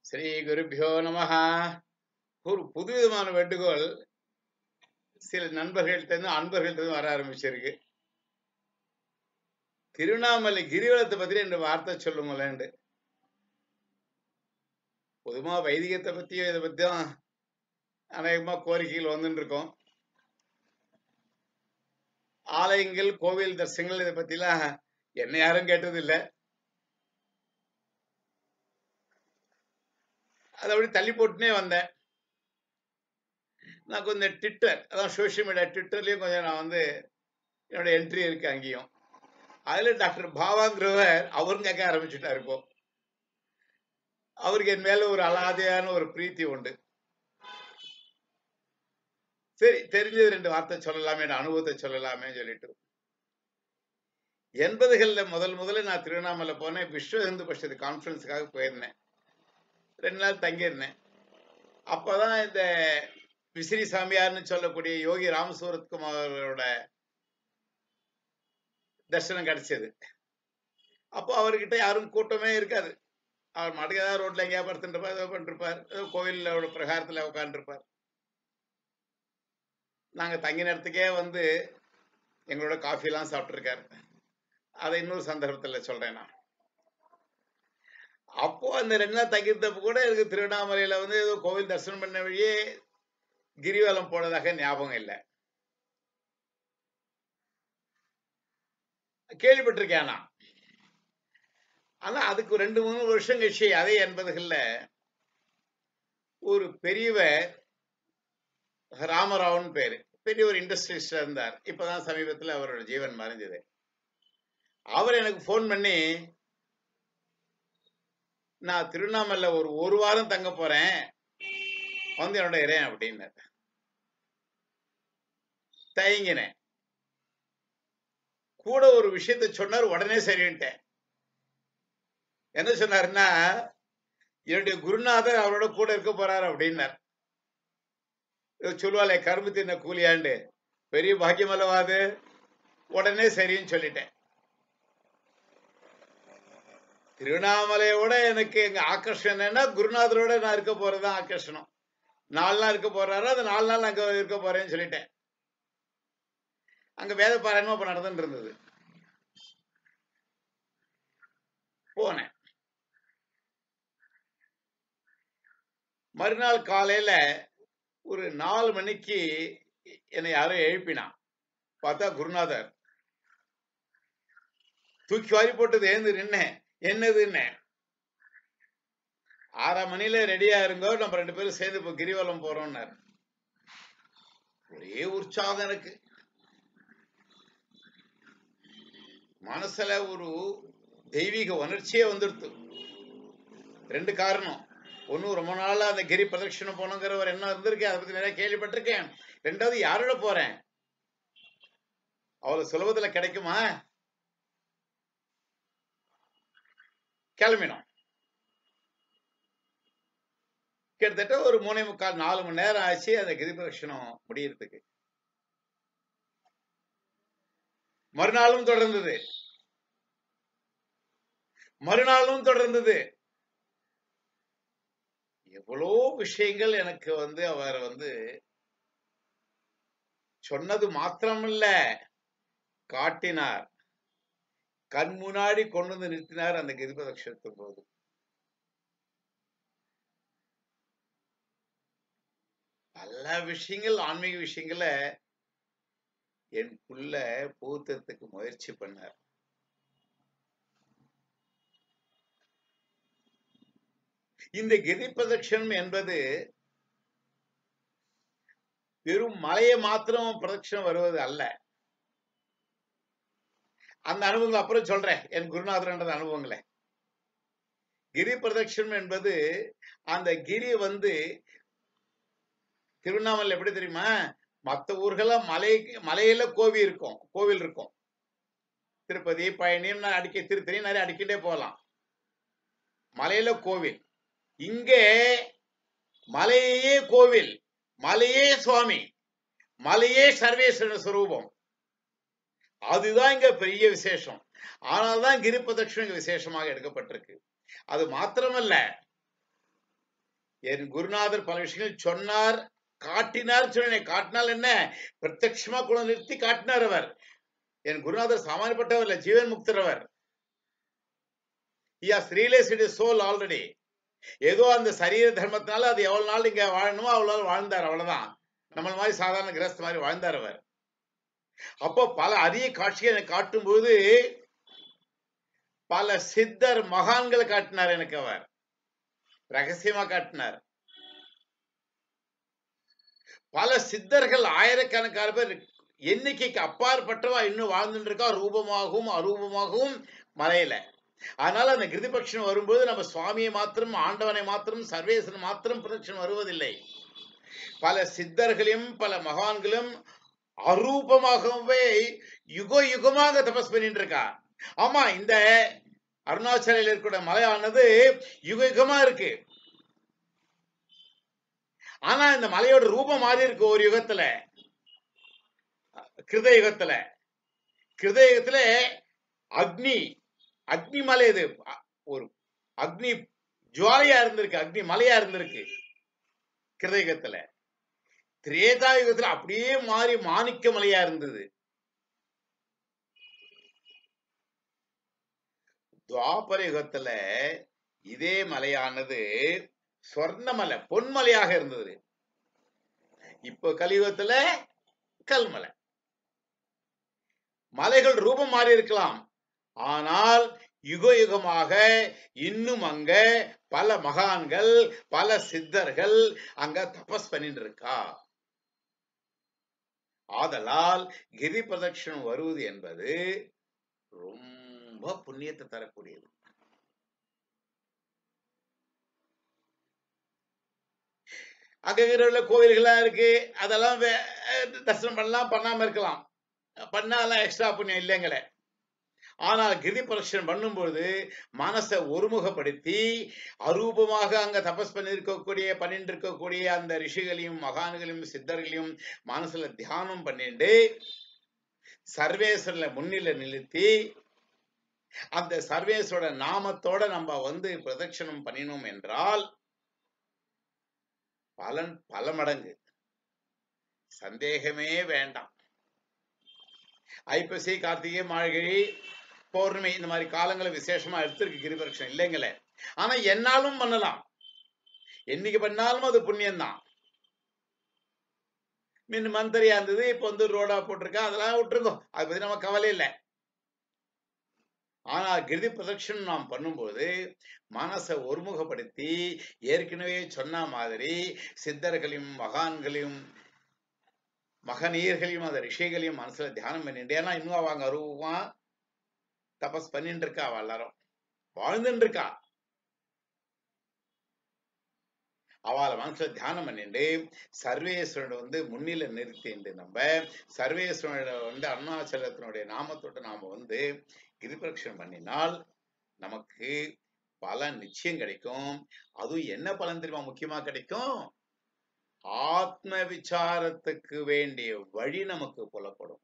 ஸ்ரீ குருபியோ நமஹ ஒரு புதுவிதமான வேண்டுகோள் சில நண்பர்கள்ட்ட இருந்து அன்பர்கள்ட்ட இருந்து வர ஆரம்பிச்சிருக்கு திருவண்ணாமலை கிரிவலத்தை பத்தி ரெண்டு வார்த்தை சொல்லுங்களேன்ட்டு பொதுமா வைதிகத்தை பத்தியும் இதை பத்தியும் அநேகமா கோரிக்கைகள் வந்துட்டு இருக்கோம் ஆலயங்கள் கோவில் தரிசனங்கள் இதை பத்திலாம் என்ன யாரும் கேட்டது இல்லை அதை அப்படி தள்ளி போட்டுனே வந்தேன் நான் கொஞ்சம் ட்விட்டர் அதான் சோஷியல் மீடியா ட்விட்டர்லயும் கொஞ்சம் நான் வந்து என்னோட என்ட்ரி இருக்கு அங்கேயும் அதுல டாக்டர் பாவாங்கிறவர் அவரும் கேட்க ஆரம்பிச்சுட்டாரு இப்போ அவருக்கு என் மேல ஒரு அலாதையான ஒரு பிரீத்தி உண்டு சரி தெரிஞ்சது ரெண்டு வார்த்தை சொல்லலாமே என் அனுபவத்தை சொல்லலாமே சொல்லிட்டு எண்பதுகள்ல முதல் முதல்ல நான் திருவண்ணாமலை போனேன் விஸ்வ இந்து பட்சத்து கான்ஃபரன்ஸுக்காக போயிருந்தேன் ரெண்டு நாள் தங்கியிருந்தேன் அப்போதான் இந்த விசிறி சாமியார்னு சொல்லக்கூடிய யோகி ராமசூரத்குமாரோட தரிசனம் கிடைச்சது அப்போ அவர்கிட்ட யாரும் கூட்டமே இருக்காது அவர் மாட்டுக்கு ஏதாவது ரோட்ல எங்கேயா படுத்துருப்பார் ஏதோ பண்ணிருப்பார் ஏதோ கோவிலோட பிரகாரத்துல உட்காந்துருப்பார் நாங்க தங்கின இடத்துக்கே வந்து எங்களோட காஃபி எல்லாம் சாப்பிட்டுருக்காரு அதை இன்னொரு சந்தர்ப்பத்துல சொல்றேன் நான் அப்போ அந்த ரெண்டு நாள் தங்கியிருந்தப்ப கூட எனக்கு திருவண்ணாமலையில வந்து ஏதோ கோவில் தரிசனம் பண்ண வழியே கிரிவலம் போனதாக ஞாபகம் இல்லை கேள்விப்பட்டிருக்கேன் நான் ஆனா அதுக்கு ரெண்டு மூணு வருஷம் கழிச்சு அதே எண்பதுகள்ல ஒரு பெரியவர் ராமராவன் பேரு பெரிய ஒரு இண்டஸ்ட்ரியலிஸ்டா இருந்தார் இப்பதான் சமீபத்துல அவரோட ஜீவன் மறைஞ்சது அவர் எனக்கு ஃபோன் பண்ணி நான் திருவண்ணாமலை ஒரு ஒரு வாரம் தங்க போறேன் வந்து என்னோட இறையன் அப்படின்னு தயங்கினேன் கூட ஒரு விஷயத்த சொன்னார் உடனே சரின்ட்டேன் என்ன சொன்னாருன்னா என்னுடைய குருநாதர் அவரோட கூட இருக்க போறாரு அப்படின்னார் சொல்லுவாளே கரும்பு தின்ன கூலியாண்டு பெரிய பாக்கியம் அல்லவாது உடனே சரின்னு சொல்லிட்டேன் திருவண்ணாமலையோட எனக்கு எங்க ஆக்கர்ஷணம் என்னன்னா குருநாதரோட நான் இருக்க போறதுதான் ஆக்கர்ஷணம் நாலு நாள் இருக்க போறாரு அது நாலு நாள் அங்க இருக்க போறேன்னு சொல்லிட்டேன் அங்க வேத பாராயணம் அப்ப நடந்துட்டு இருந்தது போனேன் மறுநாள் காலையில ஒரு நாலு மணிக்கு என்னை யாரோ எழுப்பினான் பார்த்தா குருநாதர் தூக்கி வாரி போட்டது ஏந்து நின்னேன் என்னதுன்னு ஆறாம் மணில ரெடியா இருங்கோ நம்ம ரெண்டு பேரும் சேர்ந்து இப்போ கிரிவலம் போறோம்னாரு ஒரே உற்சாகம் எனக்கு மனசுல ஒரு தெய்வீக உணர்ச்சியே வந்துடுத்து ரெண்டு காரணம் ஒன்னும் ரொம்ப நாளா அந்த கிரி பிரதட்சணம் போனங்கிற ஒரு எண்ணம் இருந்திருக்கேன் அதை பத்தி நிறைய கேள்விப்பட்டிருக்கேன் ரெண்டாவது யாரோட போறேன் அவ்வளவு சுலபத்துல கிடைக்குமா கிளம்பினோம் கிட்டத்தட்ட ஒரு மூணே முக்கால் நாலு மணி நேரம் ஆச்சு அந்த கிரி பிரதட்சணம் முடியறதுக்கு மறுநாளும் தொடர்ந்தது மறுநாளும் தொடர்ந்தது எவ்வளோ விஷயங்கள் எனக்கு வந்து அவர் வந்து சொன்னது மாத்திரமில்ல காட்டினார் கண் முன்னாடி கொண்டு வந்து நிறுத்தினார் அந்த கிரிபதட்சத்தின் போது பல விஷயங்கள் ஆன்மீக விஷயங்களை எனக்குள்ள புகுத்தத்துக்கு முயற்சி பண்ணார் இந்த கிரி பிரதட்சணம் என்பது வெறும் மலையை மாத்திரம் பிரதட்சணம் வருவது அல்ல அந்த அனுபவங்கள் அப்புறம் சொல்றேன் என் குருநாதர்ன்ற அனுபவங்களை கிரி பிரதட்சணம் என்பது அந்த கிரி வந்து திருவண்ணாமலை எப்படி தெரியுமா மற்ற ஊர்கள மலை மலையில கோவில் இருக்கும் கோவில் இருக்கும் திருப்பதி பழனியும் அடிக்க திருத்தணி நிறைய அடிக்கிட்டே போகலாம் மலையில கோவில் இங்கே மலையே கோவில் மலையே சுவாமி மலையே சர்வேஸ்வரன் சுரூபம் அதுதான் இங்க பெரிய விசேஷம் ஆனால்தான் கிரி பிரதட்சணம் இங்க விசேஷமாக எடுக்கப்பட்டிருக்கு அது மாத்திரமல்ல என் குருநாதர் பல விஷயங்கள் சொன்னார் காட்டினார் சொன்னேன் காட்டினால் என்ன பிரத்யட்சமா கூட நிறுத்தி காட்டினார் அவர் என் குருநாதர் சாமானியப்பட்டவர் இல்ல ஜீவன் முக்தர் அவர் he has realized it is soul already ஏதோ அந்த சரீர தர்மத்தினால அது எவ்வளவு நாள் இங்க வாழணுமோ அவ்வளவு நாள் வாழ்ந்தார் அவ்வளவுதான் நம்மள மாதிரி சாதாரண கிரஸ்த மாதிரி வாழ்ந்தார் அவர் அப்போ பல அரிய காட்சிகளை எனக்கு காட்டும்போது பல சித்தர் மகான்களை காட்டினார் எனக்கு அவர் ரகசியமா காட்டினார் பல சித்தர்கள் ஆயிரக்கணக்கான பேர் எண்ணிக்கைக்கு அப்பாற்பட்டவா இன்னும் வாழ்ந்துட்டு இருக்கா ரூபமாகவும் அரூபமாகவும் மலையில அதனால அந்த கிருதிபக்ஷன் வரும்போது நம்ம சுவாமியை மாத்திரம் ஆண்டவனை மாத்திரம் சர்வேசன் மாத்திரம் பிரதட்சணம் வருவதில்லை பல சித்தர்களையும் பல மகான்களும் அரூபமாகவே யுக யுகமாக தபஸ் பண்ணிட்டு இருக்கா ஆமா இந்த அருணாச்சலில் இருக்கிற மலையானது யுக யுகமா இருக்கு ஆனா இந்த மலையோட ரூபம் மாறி இருக்கு ஒரு யுகத்துல கிருத யுகத்துல கிருத யுகத்துல அக்னி அக்னி மலை இது அ- ஒரு அக்னி ஜுவாலையா இருந்திருக்கு அக்னி மலையா இருந்திருக்கு கிருத யுகத்துல திரேதா யுகத்துல அப்படியே மாறி மாணிக்க மலையா இருந்தது துவாபர யுகத்துல இதே மலையானது சொர்ணமலை பொன்மலையாக இருந்தது இப்போ கலியுகத்துல கல்மலை மலைகள் ரூபம் மாறி இருக்கலாம் ஆனால் யுக யுகமாக இன்னும் அங்க பல மகான்கள் பல சித்தர்கள் அங்க தபஸ் பண்ணிட்டு இருக்கா ஆதலால் கிரி பிரதட்சணம் வருவது என்பது ரொம்ப புண்ணியத்தை தரக்கூடியது அங்க இருக்கிற கோவில்கள்லாம் இருக்கு அதெல்லாம் வே- தரிசனம் பண்ணலாம் பண்ணாம இருக்கலாம் பண்ணாலாம் எக்ஸ்ட்ரா புண்ணியம் இல்லைங்களே ஆனால் கிரி பிரதட்சணம் பண்ணும்போது மனசை ஒருமுகப்படுத்தி அரூபமாக அங்க தபஸ் பண்ணிருக்கக்கூடிய பண்ணிட்டு இருக்கக்கூடிய அந்த ரிஷிகளையும் மகான்களையும் சித்தர்களையும் மனசுல தியானம் பண்ணிட்டு சர்வேஸ்வரில் முன்னிலை நிறுத்தி அந்த சர்வேஸ்வரோட நாமத்தோட நம்ம வந்து பிரதட்சணம் பண்ணினோம் என்றால் பலன் பல மடங்கு சந்தேகமே வேண்டாம் ஐப்பசி கார்த்திகை மார்கழி பௌர்ணமி இந்த மாதிரி காலங்களை விசேஷமா எடுத்திருக்கு கிரிபரட்சணம் இல்லைங்களே ஆனா என்னாலும் பண்ணலாம் என்னைக்கு பண்ணாலும் அது புண்ணியம்தான் முன்ன மந்தரியா இருந்தது இப்ப வந்து ரோடா போட்டிருக்கா அதெல்லாம் விட்டுருங்க அதை பத்தி நம்ம கவலை இல்லை ஆனா கிருதி பிரதட்சணம் நாம் பண்ணும்போது மனசை ஒருமுகப்படுத்தி ஏற்கனவே சொன்ன மாதிரி சித்தர்களையும் மகான்களையும் மகனீயர்களையும் அந்த ரிஷிகளையும் மனசுல தியானம் பண்ணிட்டு ஏன்னா இன்னும் அவங்க அருவமா தபஸ் பண்ணிட்டு இருக்கா அவ எல்லாரும் வாழ்ந்துட்டு இருக்கா அவளை மனசுல தியானம் பண்ணிட்டு சர்வேஸ்வரனை வந்து முன்னில நிறுத்திட்டு நம்ம சர்வேஸ்வரனோட வந்து அருணாச்சலத்தினுடைய நாமத்தோட நாம வந்து கிரிபிரக்ஷனம் பண்ணினால் நமக்கு பலன் நிச்சயம் கிடைக்கும் அதுவும் என்ன பலன் தெரியுமா முக்கியமா கிடைக்கும் ஆத்ம விசாரத்துக்கு வேண்டிய வழி நமக்கு புலப்படும்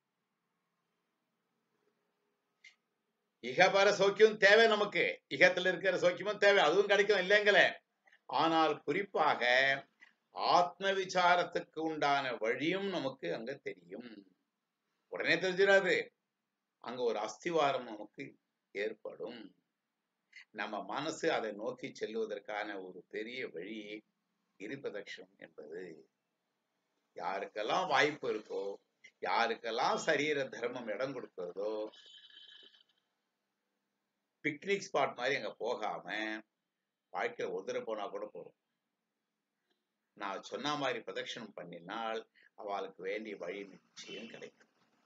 இகபர சௌக்கியம் தேவை நமக்கு இகத்துல இருக்கிற சௌக்கியமும் தேவை அதுவும் கிடைக்கும் இல்லைங்களே ஆனால் குறிப்பாக ஆத்ம விசாரத்துக்கு உண்டான வழியும் நமக்கு அங்க தெரியும் உடனே தெரிஞ்சிடாது அங்க ஒரு அஸ்திவாரம் நமக்கு ஏற்படும் நம்ம மனசு அதை நோக்கி செல்வதற்கான ஒரு பெரிய வழி கிரிபதட்சம் என்பது யாருக்கெல்லாம் வாய்ப்பு இருக்கோ யாருக்கெல்லாம் சரீர தர்மம் இடம் கொடுக்கிறதோ பிக்னிக் ஸ்பாட் மாதிரி அங்க போகாம வாழ்க்கையில ஒரு தடவை போனா கூட போறோம் நான் சொன்ன மாதிரி பிரதட்சணம் பண்ணினால் அவளுக்கு வேண்டிய வழி நிச்சயம் கிடைக்கும்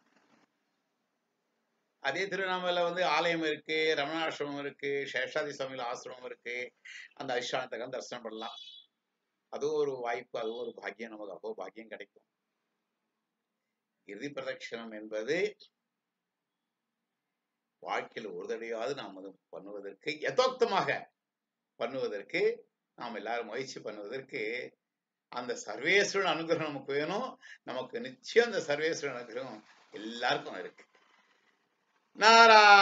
அதே திருவண்ணாமலையில வந்து ஆலயம் இருக்கு ரமணாசிரமம் இருக்கு சேஷாதி சுவாமிகள் ஆசிரமம் இருக்கு அந்த அதிஷ்டானத்தகம் தரிசனம் பண்ணலாம் அதுவும் ஒரு வாய்ப்பு அதுவும் ஒரு பாக்கியம் நமக்கு அப்போ பாக்கியம் கிடைக்கும் இறுதி பிரதட்சணம் என்பது வாழ்க்கையில் ஒரு தடையாவது நாம் அது பண்ணுவதற்கு யதோக்தமாக பண்ணுவதற்கு நாம் எல்லாரும் முயற்சி பண்ணுவதற்கு அந்த சர்வேஸ்வரன் அனுகிரகம் நமக்கு வேணும் நமக்கு நிச்சயம் அந்த சர்வேஸ்வரன் அனுகிரகம் எல்லாருக்கும் இருக்கு நாரா